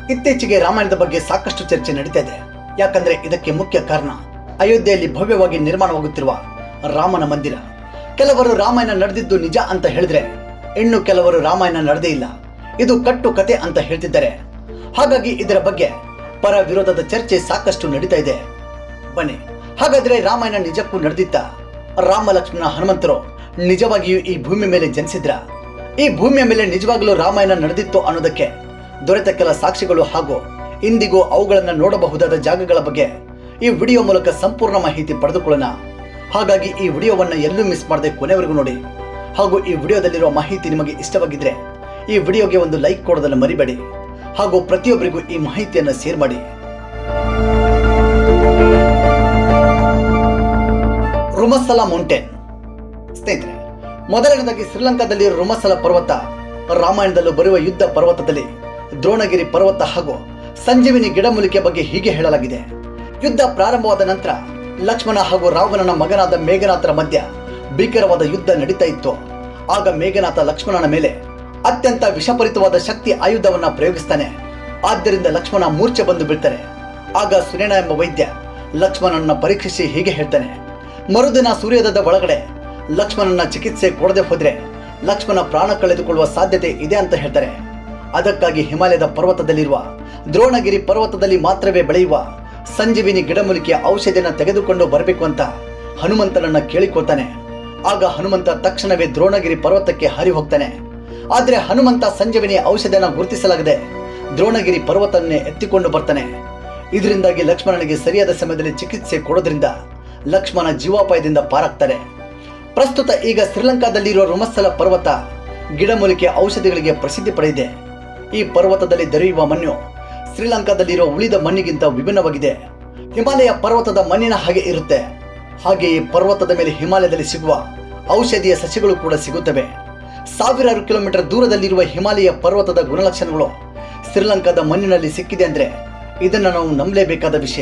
ಇತ್ತೀಚೆಗೆ ರಾಮಾಯಣದ ಬಗ್ಗೆ ಸಾಕಷ್ಟು ಚರ್ಚೆ ನಡೀತಾ ಇದೆ ಯಾಕಂದ್ರೆ ಇದಕ್ಕೆ ಮುಖ್ಯ ಕಾರಣ ಅಯೋಧ್ಯೆಯಲ್ಲಿ ಭವ್ಯವಾಗಿ ನಿರ್ಮಾಣವಾಗುತ್ತಿರುವ ರಾಮನ ಮಂದಿರ ಕೆಲವರು ರಾಮಾಯಣ ನಡೆದಿದ್ದು ನಿಜ ಅಂತ ಹೇಳಿದ್ರೆ ಇನ್ನು ಕೆಲವರು ರಾಮಾಯಣ ನಡೆದೇ ಇಲ್ಲ ಇದು ಕಟ್ಟು ಕತೆ ಅಂತ ಹೇಳ್ತಿದ್ದಾರೆ ಹಾಗಾಗಿ ಇದರ ಬಗ್ಗೆ ಪರ ವಿರೋಧದ ಚರ್ಚೆ ಸಾಕಷ್ಟು ನಡೀತಾ ಇದೆ ಬನ್ನಿ ಹಾಗಾದ್ರೆ ರಾಮಾಯಣ ನಿಜಕ್ಕೂ ನಡೆದಿತ್ತ ರಾಮ ಲಕ್ಷ್ಮಣ ಹನುಮಂತರು ನಿಜವಾಗಿಯೂ ಈ ಭೂಮಿ ಮೇಲೆ ಜನಿಸಿದ್ರ ಈ ಭೂಮಿಯ ಮೇಲೆ ನಿಜವಾಗಲೂ ರಾಮಾಯಣ ನಡೆದಿತ್ತು ಅನ್ನೋದಕ್ಕೆ ದೊರೆತ ಕೆಲ ಸಾಕ್ಷಿಗಳು ಹಾಗೂ ಇಂದಿಗೂ ಅವುಗಳನ್ನು ನೋಡಬಹುದಾದ ಜಾಗಗಳ ಬಗ್ಗೆ ಈ ವಿಡಿಯೋ ಮೂಲಕ ಸಂಪೂರ್ಣ ಮಾಹಿತಿ ಪಡೆದುಕೊಳ್ಳೋಣ ಹಾಗಾಗಿ ಈ ವಿಡಿಯೋವನ್ನು ಎಲ್ಲೂ ಮಿಸ್ ಮಾಡದೆ ಕೊನೆವರೆಗೂ ನೋಡಿ ಹಾಗೂ ಈ ವಿಡಿಯೋದಲ್ಲಿರುವ ಮಾಹಿತಿ ನಿಮಗೆ ಇಷ್ಟವಾಗಿದ್ರೆ ಈ ವಿಡಿಯೋಗೆ ಒಂದು ಲೈಕ್ ಕೊಡೋದನ್ನು ಮರಿಬೇಡಿ ಹಾಗೂ ಪ್ರತಿಯೊಬ್ಬರಿಗೂ ಈ ಮಾಹಿತಿಯನ್ನು ಶೇರ್ ಮಾಡಿ ರುಮಸಲ ಮೌಂಟೇನ್ ಸ್ನೇಹಿತರೆ ಮೊದಲನೇದಾಗಿ ಶ್ರೀಲಂಕಾದಲ್ಲಿ ರುಮಸಲ ಪರ್ವತ ರಾಮಾಯಣದಲ್ಲೂ ಬರುವ ಯುದ್ಧ ಪರ್ವತದಲ್ಲಿ ದ್ರೋಣಗಿರಿ ಪರ್ವತ ಹಾಗೂ ಸಂಜೀವಿನಿ ಗಿಡಮೂಲಿಕೆ ಬಗ್ಗೆ ಹೀಗೆ ಹೇಳಲಾಗಿದೆ ಯುದ್ಧ ಪ್ರಾರಂಭವಾದ ನಂತರ ಲಕ್ಷ್ಮಣ ಹಾಗೂ ರಾವಣನ ಮಗನಾದ ಮೇಘನಾಥರ ಮಧ್ಯ ಭೀಕರವಾದ ಯುದ್ಧ ನಡೀತಾ ಇತ್ತು ಆಗ ಮೇಘನಾಥ ಲಕ್ಷ್ಮಣನ ಮೇಲೆ ಅತ್ಯಂತ ವಿಷಪರಿತವಾದ ಶಕ್ತಿ ಆಯುಧವನ್ನ ಪ್ರಯೋಗಿಸ್ತಾನೆ ಆದ್ದರಿಂದ ಲಕ್ಷ್ಮಣ ಮೂರ್ಛೆ ಬಂದು ಬೀಳ್ತಾರೆ ಆಗ ಸುನೇನ ಎಂಬ ವೈದ್ಯ ಲಕ್ಷ್ಮಣನ ಪರೀಕ್ಷಿಸಿ ಹೀಗೆ ಹೇಳ್ತಾನೆ ಮರುದಿನ ಸೂರ್ಯೋದಯದ ಒಳಗಡೆ ಲಕ್ಷ್ಮಣನ ಚಿಕಿತ್ಸೆ ಕೊಡದೆ ಹೋದ್ರೆ ಲಕ್ಷ್ಮಣ ಪ್ರಾಣ ಕಳೆದುಕೊಳ್ಳುವ ಸಾಧ್ಯತೆ ಇದೆ ಅಂತ ಹೇಳ್ತಾರೆ ಅದಕ್ಕಾಗಿ ಹಿಮಾಲಯದ ಪರ್ವತದಲ್ಲಿರುವ ದ್ರೋಣಗಿರಿ ಪರ್ವತದಲ್ಲಿ ಮಾತ್ರವೇ ಬೆಳೆಯುವ ಸಂಜೀವಿನಿ ಗಿಡಮೂಲಿಕೆಯ ಔಷಧಿನ ತೆಗೆದುಕೊಂಡು ಬರಬೇಕು ಅಂತ ಹನುಮಂತನನ್ನ ಕೇಳಿಕೊಳ್ತಾನೆ ಆಗ ಹನುಮಂತ ತಕ್ಷಣವೇ ದ್ರೋಣಗಿರಿ ಪರ್ವತಕ್ಕೆ ಹಾರಿ ಹೋಗ್ತಾನೆ ಆದ್ರೆ ಹನುಮಂತ ಸಂಜೀವಿನಿ ಔಷಧಿನ ಗುರುತಿಸಲಾಗದೆ ದ್ರೋಣಗಿರಿ ಪರ್ವತನ್ನೇ ಎತ್ತಿಕೊಂಡು ಬರ್ತಾನೆ ಇದರಿಂದಾಗಿ ಲಕ್ಷ್ಮಣನಿಗೆ ಸರಿಯಾದ ಸಮಯದಲ್ಲಿ ಚಿಕಿತ್ಸೆ ಕೊಡೋದ್ರಿಂದ ಲಕ್ಷ್ಮಣ ಜೀವಾಪಾಯದಿಂದ ಪಾರಾಗ್ತಾರೆ ಪ್ರಸ್ತುತ ಈಗ ಶ್ರೀಲಂಕಾದಲ್ಲಿರುವ ರುಮಸ್ಸಲ ಪರ್ವತ ಗಿಡಮೂಲಿಕೆ ಔಷಧಿಗಳಿಗೆ ಪ್ರಸಿದ್ಧಿ ಪಡೆದಿದೆ ಈ ಪರ್ವತದಲ್ಲಿ ದೊರೆಯುವ ಮಣ್ಣು ಶ್ರೀಲಂಕಾದಲ್ಲಿರುವ ಉಳಿದ ಮಣ್ಣಿಗಿಂತ ವಿಭಿನ್ನವಾಗಿದೆ ಹಿಮಾಲಯ ಪರ್ವತದ ಮಣ್ಣಿನ ಹಾಗೆ ಇರುತ್ತೆ ಹಾಗೆ ಈ ಪರ್ವತದ ಮೇಲೆ ಹಿಮಾಲಯದಲ್ಲಿ ಸಿಗುವ ಔಷಧಿಯ ಸಸ್ಯಗಳು ಕೂಡ ಸಿಗುತ್ತವೆ ಸಾವಿರಾರು ಕಿಲೋಮೀಟರ್ ದೂರದಲ್ಲಿರುವ ಹಿಮಾಲಯ ಪರ್ವತದ ಗುಣಲಕ್ಷಣಗಳು ಶ್ರೀಲಂಕಾದ ಮಣ್ಣಿನಲ್ಲಿ ಸಿಕ್ಕಿದೆ ಅಂದ್ರೆ ಇದನ್ನು ನಾವು ನಂಬಲೇಬೇಕಾದ ವಿಷಯ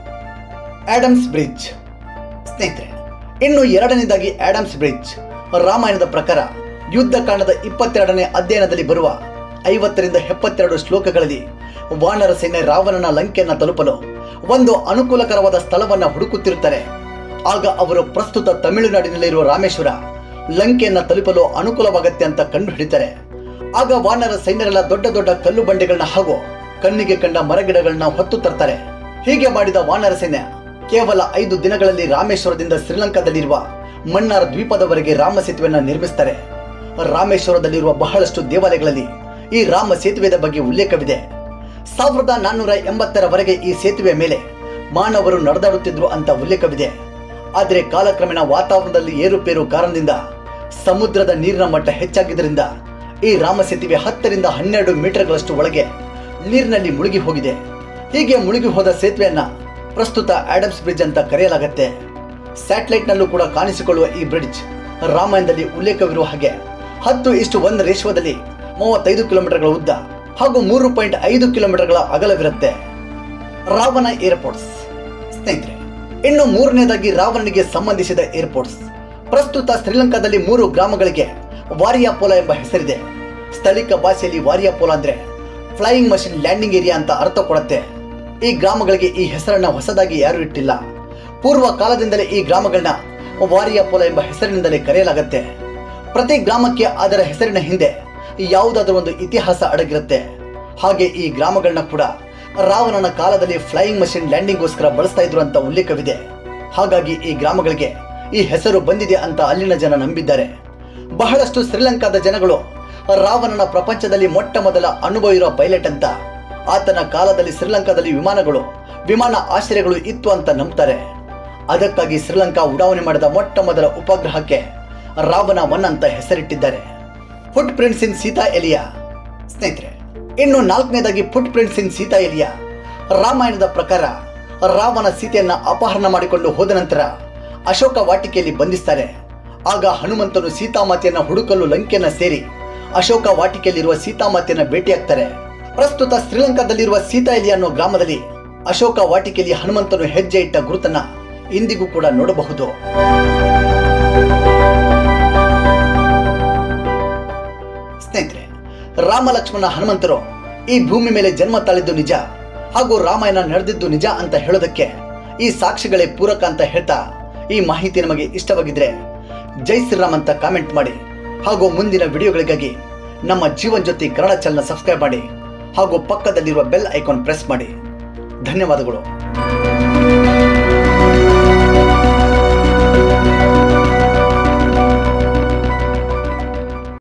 ಆಡಮ್ಸ್ ಬ್ರಿಡ್ಜ್ ಸ್ನೇಹಿತರೆ ಇನ್ನು ಎರಡನೇದಾಗಿ ಆಡಮ್ಸ್ ಬ್ರಿಡ್ಜ್ ರಾಮಾಯಣದ ಪ್ರಕಾರ ಯುದ್ಧ ಕಾಂಡದ ಇಪ್ಪತ್ತೆರಡನೇ ಅಧ್ಯಯನದಲ್ಲಿ ಬರುವ ಐವತ್ತರಿಂದ ಎಪ್ಪತ್ತೆರಡು ಶ್ಲೋಕಗಳಲ್ಲಿ ವಾನರ ಸೇನೆ ರಾವಣನ ಲಂಕೆಯನ್ನ ತಲುಪಲು ಒಂದು ಅನುಕೂಲಕರವಾದ ಸ್ಥಳವನ್ನ ಹುಡುಕುತ್ತಿರುತ್ತಾರೆ ಆಗ ಅವರು ಪ್ರಸ್ತುತ ತಮಿಳುನಾಡಿನಲ್ಲಿರುವ ರಾಮೇಶ್ವರ ಲಂಕೆಯನ್ನ ತಲುಪಲು ಅನುಕೂಲವಾಗತ್ತೆ ಅಂತ ಕಂಡು ಹಿಡಿತಾರೆ ಆಗ ವಾನರ ಸೈನ್ಯರೆಲ್ಲ ದೊಡ್ಡ ದೊಡ್ಡ ಕಲ್ಲು ಬಂಡೆಗಳನ್ನ ಹಾಗೂ ಕಣ್ಣಿಗೆ ಕಂಡ ಮರಗಿಡಗಳನ್ನ ಹೊತ್ತು ತರ್ತಾರೆ ಹೀಗೆ ಮಾಡಿದ ವಾನರ ಸೈನ್ಯ ಕೇವಲ ಐದು ದಿನಗಳಲ್ಲಿ ರಾಮೇಶ್ವರದಿಂದ ಶ್ರೀಲಂಕಾದಲ್ಲಿರುವ ಮನ್ನಾರ ದ್ವೀಪದವರೆಗೆ ರಾಮ ಸೇತುವೆಯನ್ನು ನಿರ್ಮಿಸ್ತಾರೆ ರಾಮೇಶ್ವರದಲ್ಲಿರುವ ಬಹಳಷ್ಟು ದೇವಾಲಯಗಳಲ್ಲಿ ಈ ರಾಮ ಸೇತುವೆಯ ಬಗ್ಗೆ ಉಲ್ಲೇಖವಿದೆ ಸಾವಿರದ ನಾನ್ನೂರ ಎಂಬತ್ತರವರೆಗೆ ಈ ಸೇತುವೆ ಮೇಲೆ ಮಾನವರು ನಡೆದಾಡುತ್ತಿದ್ರು ಅಂತ ಉಲ್ಲೇಖವಿದೆ ಆದರೆ ಕಾಲಕ್ರಮೇಣ ವಾತಾವರಣದಲ್ಲಿ ಏರುಪೇರು ಕಾರಣದಿಂದ ಸಮುದ್ರದ ನೀರಿನ ಮಟ್ಟ ಹೆಚ್ಚಾಗಿದ್ದರಿಂದ ಈ ರಾಮ ಸೇತುವೆ ಹತ್ತರಿಂದ ಹನ್ನೆರಡು ಮೀಟರ್ಗಳಷ್ಟು ಒಳಗೆ ನೀರಿನಲ್ಲಿ ಮುಳುಗಿ ಹೋಗಿದೆ ಹೀಗೆ ಮುಳುಗಿ ಹೋದ ಸೇತುವೆಯನ್ನ ಪ್ರಸ್ತುತ ಆಡಮ್ಸ್ ಬ್ರಿಡ್ಜ್ ಅಂತ ಕರೆಯಲಾಗುತ್ತೆ ಸ್ಯಾಟಲೈಟ್ನಲ್ಲೂ ಕೂಡ ಕಾಣಿಸಿಕೊಳ್ಳುವ ಈ ಬ್ರಿಡ್ಜ್ ರಾಮಾಯಣದಲ್ಲಿ ಉಲ್ಲೇಖವಿರುವ ಹಾಗೆ ಹತ್ತು ಇಷ್ಟು ಒಂದು ರೇಷ್ವದಲ್ಲಿ ಮೂವತ್ತೈದು ಕಿಲೋಮೀಟರ್ಗಳ ಉದ್ದ ಹಾಗೂ ಮೂರು ಪಾಯಿಂಟ್ ಐದು ಕಿಲೋಮೀಟರ್ಗಳ ಅಗಲವಿರುತ್ತೆ ರಾವಣ ಏರ್ಪೋರ್ಟ್ಸ್ ಸ್ನೇಹಿತರೆ ಇನ್ನು ಮೂರನೇದಾಗಿ ರಾವಣನಿಗೆ ಸಂಬಂಧಿಸಿದ ಏರ್ಪೋರ್ಟ್ಸ್ ಪ್ರಸ್ತುತ ಶ್ರೀಲಂಕಾದಲ್ಲಿ ಮೂರು ಗ್ರಾಮಗಳಿಗೆ ವಾರಿಯಾಪೋಲ ಎಂಬ ಹೆಸರಿದೆ ಸ್ಥಳೀಕ ಭಾಷೆಯಲ್ಲಿ ವಾರಿಯಾಪೋಲ ಅಂದ್ರೆ ಫ್ಲೈಯಿಂಗ್ ಮಷಿನ್ ಲ್ಯಾಂಡಿಂಗ್ ಏರಿಯಾ ಅಂತ ಅರ್ಥ ಕೊಡುತ್ತೆ ಈ ಗ್ರಾಮಗಳಿಗೆ ಈ ಹೆಸರನ್ನ ಹೊಸದಾಗಿ ಯಾರು ಇಟ್ಟಿಲ್ಲ ಪೂರ್ವ ಕಾಲದಿಂದಲೇ ಈ ಗ್ರಾಮಗಳನ್ನ ವಾರಿಯಾಪೋಲ ಎಂಬ ಹೆಸರಿನಿಂದಲೇ ಕರೆಯಲಾಗುತ್ತೆ ಪ್ರತಿ ಗ್ರಾಮಕ್ಕೆ ಅದರ ಹೆಸರಿನ ಹಿಂದೆ ಯಾವುದಾದ್ರೂ ಒಂದು ಇತಿಹಾಸ ಅಡಗಿರುತ್ತೆ ಹಾಗೆ ಈ ಗ್ರಾಮಗಳನ್ನ ಕೂಡ ರಾವಣನ ಕಾಲದಲ್ಲಿ ಫ್ಲೈಯಿಂಗ್ ಮಷಿನ್ ಲ್ಯಾಂಡಿಂಗ್ಗೋಸ್ಕರ ಬಳಸ್ತಾ ಇದ್ರು ಅಂತ ಉಲ್ಲೇಖವಿದೆ ಹಾಗಾಗಿ ಈ ಗ್ರಾಮಗಳಿಗೆ ಈ ಹೆಸರು ಬಂದಿದೆ ಅಂತ ಅಲ್ಲಿನ ಜನ ನಂಬಿದ್ದಾರೆ ಬಹಳಷ್ಟು ಶ್ರೀಲಂಕಾದ ಜನಗಳು ರಾವಣನ ಪ್ರಪಂಚದಲ್ಲಿ ಮೊಟ್ಟ ಮೊದಲ ಅನುಭವ ಇರೋ ಪೈಲಟ್ ಅಂತ ಆತನ ಕಾಲದಲ್ಲಿ ಶ್ರೀಲಂಕಾದಲ್ಲಿ ವಿಮಾನಗಳು ವಿಮಾನ ಆಶ್ರಯಗಳು ಇತ್ತು ಅಂತ ನಂಬ್ತಾರೆ ಅದಕ್ಕಾಗಿ ಶ್ರೀಲಂಕಾ ಉಡಾವಣೆ ಮಾಡಿದ ಮೊಟ್ಟ ಮೊದಲ ಉಪಗ್ರಹಕ್ಕೆ ರಾವಣ ಒನ್ ಅಂತ ಹೆಸರಿಟ್ಟಿದ್ದಾರೆ footprints in Sita Eliya ಸ್ನೇಹಿತರೆ ಇನ್ನು ನಾಲ್ಕನೇದಾಗಿ footprints in Sita Eliya ರಾಮಾಯಣದ ಪ್ರಕಾರ ರಾವಣ ಸೀತೆಯನ್ನ ಅಪಹರಣ ಮಾಡಿಕೊಂಡು ಹೋದ ನಂತರ ಅಶೋಕ ವಾಟಿಕೆಯಲ್ಲಿ ಬಂಧಿಸ್ತಾರೆ ಆಗ ಹನುಮಂತನು ಸೀತಾಮಾತೆಯನ್ನ ಹುಡುಕಲು ಲಂಕೆಯನ್ನ ಸೇರಿ ಅಶೋಕ ವಾಟಿಕೆಯಲ್ಲಿರುವ ಸೀತಾಮಾತೆಯನ್ನ ಭೇಟಿಯಾಗ್ತಾರೆ ಪ್ರಸ್ತುತ ಶ್ರೀಲಂಕಾದಲ್ಲಿರುವ ಸೀತಾ ಎಲಿ ಅನ್ನೋ ಗ್ರಾಮದಲ್ಲಿ ಅಶೋಕ ವಾಟಿಕೆಯಲ್ಲಿ ಹನುಮಂತನು ಹೆಜ್ಜೆ ಇಟ್ಟ ಗುರುತನ್ನ ಇಂದಿಗೂ ಕೂಡ ನೋಡಬಹುದು ಸ್ನೇಹಿತರೆ ರಾಮ ಲಕ್ಷ್ಮಣ ಹನುಮಂತರು ಈ ಭೂಮಿ ಮೇಲೆ ಜನ್ಮ ತಾಳಿದ್ದು ನಿಜ ಹಾಗೂ ರಾಮಾಯಣ ನಡೆದಿದ್ದು ನಿಜ ಅಂತ ಹೇಳೋದಕ್ಕೆ ಈ ಸಾಕ್ಷಿಗಳೇ ಪೂರಕ ಅಂತ ಹೇಳ್ತಾ ಈ ಮಾಹಿತಿ ನಮಗೆ ಇಷ್ಟವಾಗಿದ್ರೆ ಜೈ ಶ್ರೀರಾಮ್ ಅಂತ ಕಾಮೆಂಟ್ ಮಾಡಿ ಹಾಗೂ ಮುಂದಿನ ವಿಡಿಯೋಗಳಿಗಾಗಿ ನಮ್ಮ ಜೀವನ್ ಜ್ಯೋತಿ ಕನ್ನಡ ಚಾನಲ್ ಸಬ್ಸ್ಕ್ರೈಬ್ ಮಾಡಿ ಹಾಗೂ ಪಕ್ಕದಲ್ಲಿರುವ ಬೆಲ್ ಐಕಾನ್ ಪ್ರೆಸ್ ಮಾಡಿ ಧನ್ಯವಾದಗಳು